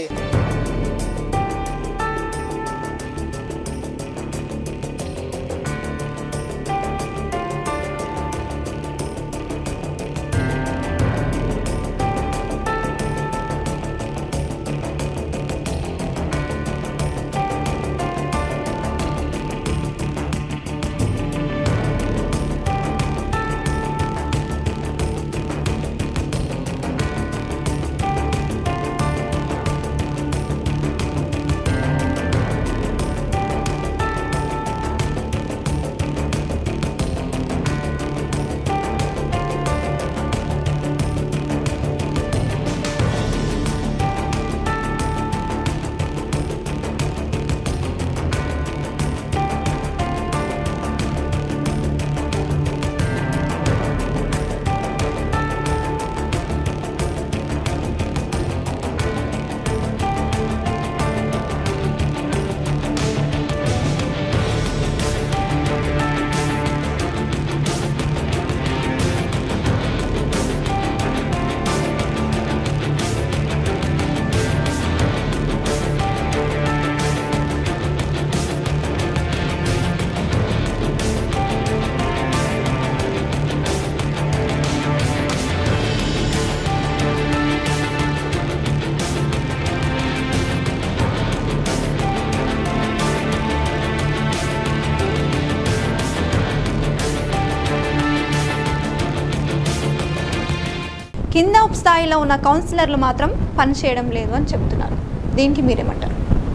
కింద స్థాయిలో ఉన్న కౌన్సిలర్లు మాత్రం పనిచేయడం లేదు అని చెప్తున్నారు దీనికి మీరేమంటారు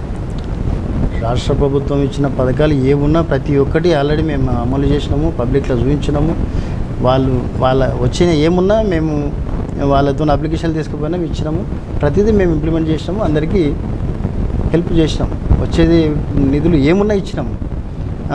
రాష్ట్ర ప్రభుత్వం ఇచ్చిన పథకాలు ఏమున్నా ప్రతి ఒక్కటి ఆల్రెడీ మేము అమలు చేసినాము పబ్లిక్లో చూపించినాము వాళ్ళు వాళ్ళ వచ్చిన ఏమున్నా మేము వాళ్ళతో అప్లికేషన్ తీసుకుపోయినా ఇచ్చినాము ప్రతిదీ మేము ఇంప్లిమెంట్ చేసినాము అందరికీ హెల్ప్ చేసినాము వచ్చేది నిధులు ఏమున్నా ఇచ్చినాము ఆ,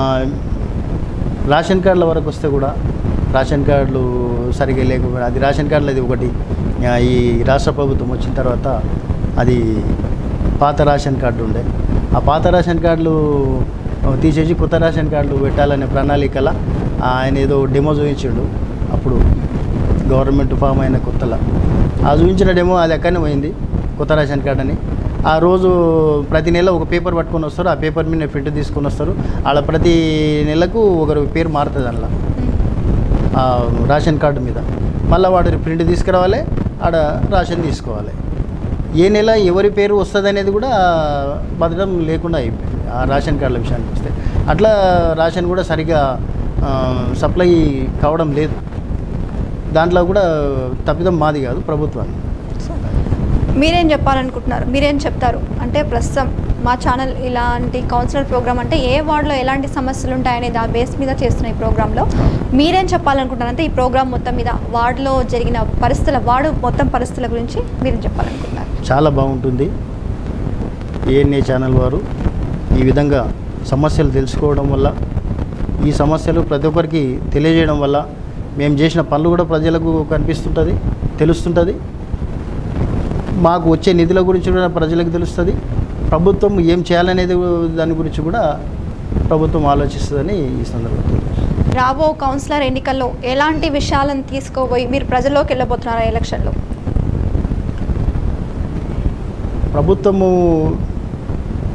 రేషన్ కార్డుల వరకు వస్తే కూడా రేషన్ కార్డులు సరిగా లేకపోయినా అది రేషన్ కార్డులు అది ఒకటి ఆ, ఈ రాష్ట్ర ప్రభుత్వం వచ్చిన తర్వాత అది పాత రేషన్ కార్డు ఉండే ఆ పాత రేషన్ కార్డులు తీసేసి కొత్త రేషన్ కార్డులు పెట్టాలనే ప్రణాళికల ఆయన ఏదో డెమో చూపించాడు అప్పుడు గవర్నమెంట్ ఫామ్ అయిన కొత్తలో ఆ చూపించిన డెమో అది ఎక్కడనే పోయింది కొత్త రేషన్ కార్డు అని ఆ రోజు ప్రతి నెల ఒక పేపర్ పట్టుకొని వస్తారు ఆ పేపర్ మీద ప్రింట్ తీసుకొని వస్తారు ఆడ ప్రతి నెలకు ఒకరు పేరు మారుతుంది అందులో ఆ రేషన్ కార్డు మీద మళ్ళీ వాడు ప్రింట్ తీసుకురావాలి ఆడ రేషన్ తీసుకోవాలి ఏ నెల ఎవరి పేరు వస్తుంది అనేది కూడా భద్రం లేకుండా అయిపోయింది ఆ రేషన్ కార్డుల విషయానికి వస్తే అట్లా రేషన్ కూడా సరిగా ఆ, సప్లై కావడం లేదు దాంట్లో కూడా తప్పిదం మాది కాదు ప్రభుత్వాన్ని మీరేం చెప్పాలనుకుంటున్నారు మీరేం చెప్తారు అంటే ప్రస్తుతం మా ఛానల్ ఇలాంటి కౌన్సిలర్ ప్రోగ్రామ్ అంటే ఏ వార్డులో ఎలాంటి సమస్యలు ఉంటాయనే దా బేస్ మీద చేస్తున్న ఈ ప్రోగ్రాంలో మీరేం చెప్పాలనుకుంటున్నారు అంటే ఈ ప్రోగ్రామ్ మొత్తం మీద వార్డులో జరిగిన పరిస్థితుల వార్డు మొత్తం పరిస్థితుల గురించి మీరేం చెప్పాలనుకుంటున్నారు చాలా బాగుంటుంది ఏఎన్ఏ ఛానల్ వారు ఈ విధంగా సమస్యలు తెలుసుకోవడం వల్ల ఈ సమస్యలు ప్రతి ఒక్కరికి తెలియజేయడం వల్ల మేము చేసిన పనులు కూడా ప్రజలకు కనిపిస్తుంటుంది తెలుస్తుంటుంది మాకు వచ్చే నిధుల గురించి కూడా ప్రజలకు తెలుస్తుంది ప్రభుత్వం ఏం చేయాలనేది దాని గురించి కూడా ప్రభుత్వం ఆలోచిస్తుందని ఈ సందర్భంగా రాబో కౌన్సిలర్ ఎన్నికల్లో ఎలాంటి విషయాలను తీసుకోబోయి మీరు ప్రజల్లోకి వెళ్ళబోతున్నారా ఎలక్షన్లో ప్రభుత్వము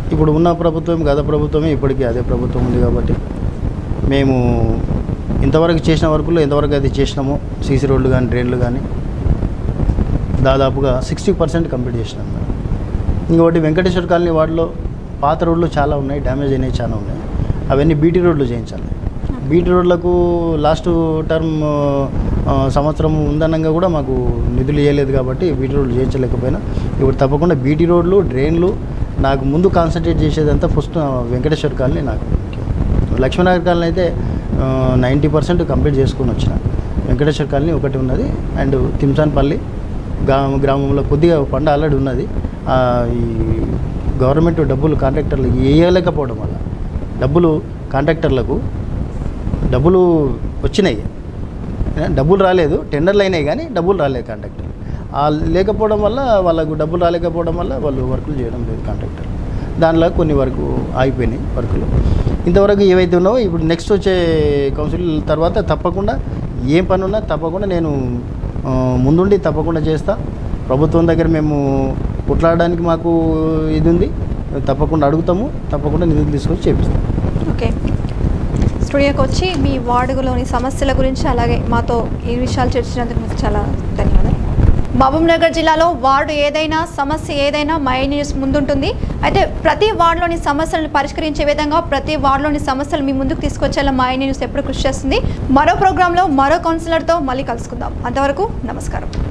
ఇప్పుడు ఉన్న ప్రభుత్వం గత ప్రభుత్వమే ఇప్పటికీ అదే ప్రభుత్వం ఉంది కాబట్టి మేము ఇంతవరకు చేసిన వర్కుల్లో ఎంతవరకు అది చేసినామో సీసీ రోడ్లు కానీ డ్రైన్లు కానీ దాదాపుగా సిక్స్టీ పర్సెంట్ కంప్లీట్ చేసినాం మేడం ఇంకొకటి వెంకటేశ్వర కాలనీ వార్డులో పాత రోడ్లు చాలా ఉన్నాయి డ్యామేజ్ అయినవి చాలా ఉన్నాయి అవన్నీ బీటీ రోడ్లు చేయించాలి బీటీ రోడ్లకు లాస్ట్ టర్మ్ ఆ, సంవత్సరం ఉందనంగా కూడా మాకు నిధులు ఇవ్వలేదు కాబట్టి బీటీ రోడ్లు చేయించలేకపోయినా ఇప్పుడు తప్పకుండా బీటీ రోడ్లు డ్రైన్లు నాకు ముందు కాన్సన్ట్రేట్ చేసేదంతా ఫస్ట్ వెంకటేశ్వర కాలనీ నాకు ముఖ్యం లక్ష్మీనగర్ కాలనీ అయితే నైంటీ పర్సెంట్ కంప్లీట్ చేసుకొని వచ్చిన వెంకటేశ్వర కాలనీ ఒకటి ఉన్నది అండ్ తిమ్సాన్పల్లి గ్రామ గ్రామంలో కొద్దిగా పంట ఆల్రెడీ ఉన్నది ఆ, ఈ గవర్నమెంట్ డబ్బులు కాంట్రాక్టర్లు వేయలేకపోవడం వల్ల డబ్బులు కాంట్రాక్టర్లకు డబ్బులు వచ్చినాయి ఏ, డబ్బులు రాలేదు టెండర్లు అయినాయి కానీ డబ్బులు రాలేదు కాంట్రాక్టర్ ఆ లేకపోవడం వల్ల వాళ్ళకు డబ్బులు రాలేకపోవడం వల్ల వాళ్ళు వర్కులు చేయడం లేదు కాంట్రాక్టర్ దానిలో కొన్ని వరకు ఆగిపోయినాయి వర్కులు ఇంతవరకు ఏవైతే ఉన్నావో ఇప్పుడు నెక్స్ట్ వచ్చే కౌన్సిల్ తర్వాత తప్పకుండా ఏం పని ఉన్నా తప్పకుండా నేను ఆ, ముందుండి తప్పకుండా చేస్తా ప్రభుత్వం దగ్గర మేము కొట్లాడడానికి మాకు ఇది ఉంది తప్పకుండా అడుగుతాము తప్పకుండా నిధులు తీసుకొని చేపిస్తాం ఓకే స్టూడియోకి వచ్చి మీ వార్డులోని సమస్యల గురించి అలాగే మాతో ఈ విషయాలు చర్చించినందుకు మీకు చాలా ధన్యవాదాలు మహబూబ్ నగర్ జిల్లాలో వార్డు ఏదైనా సమస్య ఏదైనా మై న్యూస్ ముందుంటుంది అయితే ప్రతి వార్డులోని సమస్యలను పరిష్కరించే విధంగా ప్రతి వార్డులోని సమస్యలు మీ ముందుకు తీసుకొచ్చేలా మై న్యూస్ ఎప్పుడు కృషి చేస్తుంది మరో ప్రోగ్రాంలో మరో కౌన్సిలర్తో మళ్ళీ కలుసుకుందాం అంతవరకు నమస్కారం